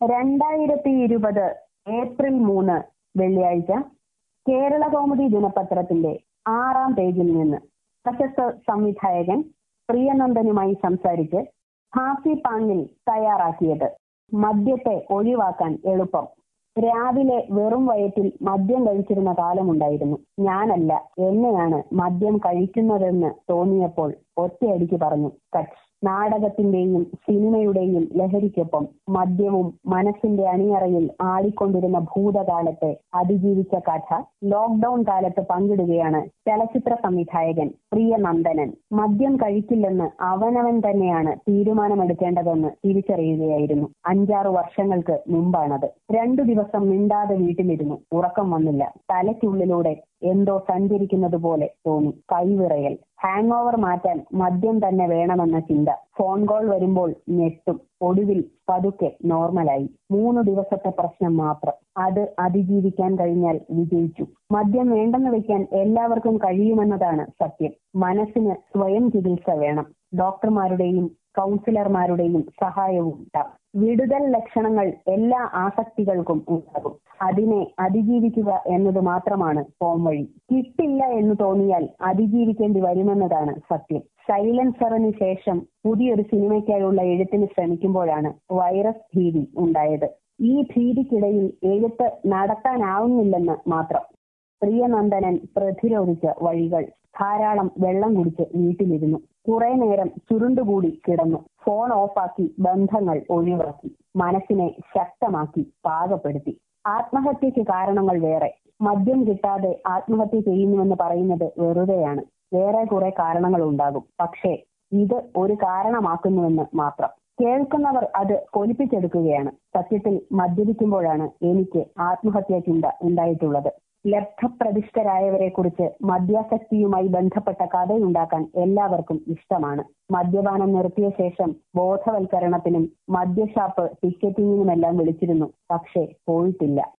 രണ്ടായിരത്തി ഇരുപത് ഏപ്രിൽ മൂന്ന് വെള്ളിയാഴ്ച കേരള കൗമുദി ദിനപത്രത്തിന്റെ ആറാം പേജിൽ നിന്ന് പ്രശസ്ത സംവിധായകൻ പ്രിയനന്ദനുമായി സംസാരിച്ച് ഹാസി പാങ്ങിൽ തയ്യാറാക്കിയത് മദ്യത്തെ ഒഴിവാക്കാൻ എളുപ്പം രാവിലെ വെറും വയറ്റിൽ മദ്യം കഴിച്ചിരുന്ന കാലമുണ്ടായിരുന്നു ഞാനല്ല എന്നെയാണ് മദ്യം കഴിക്കുന്നതെന്ന് തോന്നിയപ്പോൾ ഒറ്റയടിക്ക് പറഞ്ഞു കച്ച് നാടകത്തിന്റെയും സിനിമയുടെയും ലഹരിക്കൊപ്പം മദ്യവും മനസ്സിന്റെ അണിയറയിൽ ആടിക്കൊണ്ടിരുന്ന ഭൂതകാലത്തെ അതിജീവിച്ച കഥ ലോക്ക്ഡൌൺ കാലത്ത് പങ്കിടുകയാണ് ചലച്ചിത്ര സംവിധായകൻ പ്രിയനന്ദനൻ മദ്യം കഴിക്കില്ലെന്ന് അവനവൻ തന്നെയാണ് തീരുമാനമെടുക്കേണ്ടതെന്ന് തിരിച്ചറിയുകയായിരുന്നു അഞ്ചാറു വർഷങ്ങൾക്ക് മുമ്പാണത് രണ്ടു ദിവസം മിണ്ടാതെ വീട്ടിലിരുന്നു ഉറക്കം വന്നില്ല തലയ്ക്കുള്ളിലൂടെ എന്തോ സഞ്ചരിക്കുന്നത് പോലെ തോന്നി കൈവിറയൽ ഹാങ് ഓവർ മാറ്റാൻ മദ്യം തന്നെ വേണമെന്ന ചിന്ത ഫോൺ കോൾ വരുമ്പോൾ ഞെട്ടും ഒടുവിൽ പതുക്കെ നോർമലായി മൂന്ന് ദിവസത്തെ പ്രശ്നം മാത്രം അത് അതിജീവിക്കാൻ കഴിഞ്ഞാൽ വിജയിച്ചു മദ്യം വേണ്ടെന്ന് വെക്കാൻ എല്ലാവർക്കും കഴിയുമെന്നതാണ് സത്യം മനസ്സിന് സ്വയം ചികിത്സ വേണം ഡോക്ടർമാരുടെയും കൗൺസിലർമാരുടെയും സഹായവും ഉണ്ടാകും വിടുതൽ ലക്ഷണങ്ങൾ എല്ലാ ആസക്തികൾക്കും ഉണ്ടാകും അതിനെ അതിജീവിക്കുക എന്നത് മാത്രമാണ് പോം വഴി കിട്ടില്ല എന്ന് തോന്നിയാൽ അതിജീവിക്കേണ്ടി വരുമെന്നതാണ് സത്യം സൈലൻസറിന് ശേഷം പുതിയൊരു സിനിമയ്ക്കായുള്ള എഴുത്തിന് ശ്രമിക്കുമ്പോഴാണ് വൈറസ് ഭീതി ഉണ്ടായത് ഈ ഭീതിക്കിടയിൽ എഴുത്ത് നടത്താനാവുന്നില്ലെന്ന് മാത്രം പ്രിയനന്ദനൻ പ്രതിരോധിച്ച വഴികൾ ധാരാളം വെള്ളം കുടിച്ച് വീട്ടിലിരുന്നു കുറെ നേരം ചുരുണ്ടുകൂടി കിടന്നു ഫോൺ ഓഫാക്കി ബന്ധങ്ങൾ ഒഴിവാക്കി മനസ്സിനെ ശക്തമാക്കി പാകപ്പെടുത്തി ആത്മഹത്യക്ക് കാരണങ്ങൾ വേറെ മദ്യം കിട്ടാതെ ആത്മഹത്യ ചെയ്യുന്നുവെന്ന് പറയുന്നത് വെറുതെയാണ് വേറെ കുറെ കാരണങ്ങൾ ഉണ്ടാകും പക്ഷേ ഇത് ഒരു കാരണമാക്കുന്നുവെന്ന് മാത്രം കേൾക്കുന്നവർ അത് കൊലിപ്പിച്ചെടുക്കുകയാണ് സത്യത്തിൽ മദ്യപിക്കുമ്പോഴാണ് എനിക്ക് ആത്മഹത്യാ ചിന്ത ഉണ്ടായിട്ടുള്ളത് ലബ്ധപ്രതിഷ്ഠരായവരെ കുറിച്ച് മദ്യാസക്തിയുമായി ബന്ധപ്പെട്ട കഥയുണ്ടാക്കാൻ എല്ലാവർക്കും ഇഷ്ടമാണ് മദ്യപാനം നിർത്തിയ ശേഷം ബോധവൽക്കരണത്തിനും മദ്യഷാപ്പ് ടിക്കറ്റിങ്ങിനുമെല്ലാം വിളിച്ചിരുന്നു പക്ഷേ പോയിട്ടില്ല